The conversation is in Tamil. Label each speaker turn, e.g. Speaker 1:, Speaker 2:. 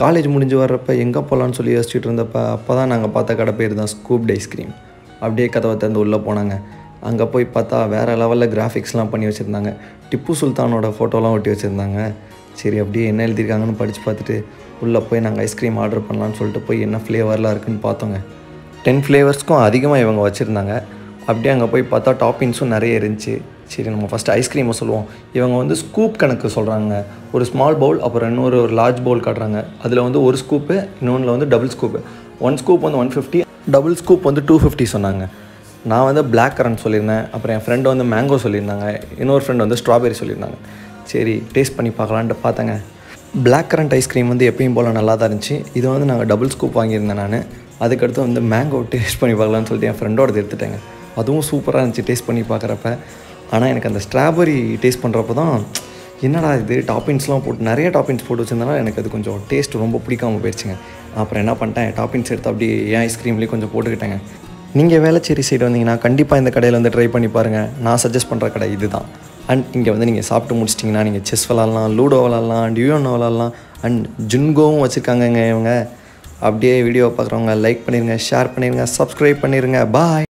Speaker 1: காலேஜ் முடிஞ்சு வர்றப்ப எங்கே போகலான்னு சொல்லி யோசிச்சுட்டு இருந்தப்ப அப்போ தான் நாங்கள் பார்த்த கடை பேர் தான் ஸ்கூப் ஐஸ்கிரீம் அப்படியே கதவை திறந்து உள்ளே போனாங்க அங்கே போய் பார்த்தா வேறு லெவலில் கிராஃபிக்ஸ்லாம் பண்ணி வச்சுருந்தாங்க டிப்பு சுல்தானோட ஃபோட்டோலாம் ஒட்டி வச்சுருந்தாங்க சரி அப்படியே என்ன எழுதியிருக்காங்கன்னு படித்து பார்த்துட்டு உள்ளே போய் நாங்கள் ஐஸ்கிரீம் ஆர்டர் பண்ணலான்னு சொல்லிட்டு போய் என்ன ஃப்ளேவர்லாம் இருக்குன்னு பார்த்தோங்க டென் ஃப்ளேவர்ஸ்க்கும் அதிகமாக இவங்க வச்சுருந்தாங்க அப்படியே அங்கே போய் பார்த்தா டாப்பிங்ஸும் நிறைய இருந்துச்சு சரி நம்ம ஃபஸ்ட்டு ஐஸ்கிரீமை சொல்லுவோம் இவங்க வந்து ஸ்கூப் கணக்கு சொல்கிறாங்க ஒரு ஸ்மால் பவுல் அப்புறம் இன்னொரு ஒரு லார்ஜ் பவுல் காட்டுறாங்க அதில் வந்து ஒரு ஸ்கூப்பு இன்னொன்றில் வந்து டபுள் ஸ்கூப்பு ஒன் ஸ்கூப் வந்து ஒன் ஃபிஃப்டி டபுள் ஸ்கூப் வந்து டூ ஃபிஃப்டி சொன்னாங்க நான் வந்து பிளாக் கரண்ட் சொல்லியிருந்தேன் அப்புறம் என் ஃப்ரெண்டு வந்து மேங்கோ சொல்லியிருந்தாங்க இன்னொரு ஃப்ரெண்டு வந்து ஸ்ட்ராபெரி சொல்லியிருந்தாங்க சரி டேஸ்ட் பண்ணி பார்க்கலான்ட்டு பார்த்தேங்க பிளாக் கரண்ட் ஐஸ்கிரீம் வந்து எப்பயும் போல் நல்லா தான் இருந்துச்சு இது வந்து நாங்கள் டபுள் ஸ்கூப் வாங்கியிருந்தேன் நான் அதுக்கடுத்து வந்து மேங்கோ டேஸ்ட் பண்ணி பார்க்கலான்னு சொல்லிட்டு என் ஃப்ரெண்டோடது எடுத்துட்டேங்க அதுவும் சூப்பராக இருந்துச்சு டேஸ்ட் பண்ணி பார்க்குறப்ப ஆனால் எனக்கு அந்த ஸ்ட்ராபெரி டேஸ்ட் பண்ணுறப்ப தான் என்னடா இது டாப்பிங்ஸ்லாம் போட்டு நிறைய டாப்பிங்ஸ் போட்டு வச்சிருந்தனால எனக்கு அது கொஞ்சம் டேஸ்ட் ரொம்ப பிடிக்காம போயிடுச்சுங்க அப்புறம் என்ன பண்ணிட்டேன் டாப்பிங்ஸ் எடுத்து அப்படியே என் ஐஸ்கிரீம்லேயே கொஞ்சம் போட்டுக்கிட்டேங்க நீங்கள் வேளச்சேரி சைடு வந்தீங்கன்னா கண்டிப்பாக இந்த கடையில் வந்து ட்ரை பண்ணி பாருங்கள் நான் சஜஸ்ட் பண்ணுற கடை இதுதான் அண்ட் இங்கே வந்து நீங்கள் சாப்பிட்டு முடிச்சிட்டிங்கன்னா நீங்கள் செஸ் விளாட்லாம் லூடோ விளாட்லாம் டியூனோ விளாட்லாம் அண்ட் ஜுன்கோவும் வச்சுருக்காங்கங்க இவங்க அப்படியே வீடியோ பார்க்குறவங்க லைக் பண்ணிடுங்க ஷேர் பண்ணிடுங்க சப்ஸ்கிரைப் பண்ணிடுங்க பாய்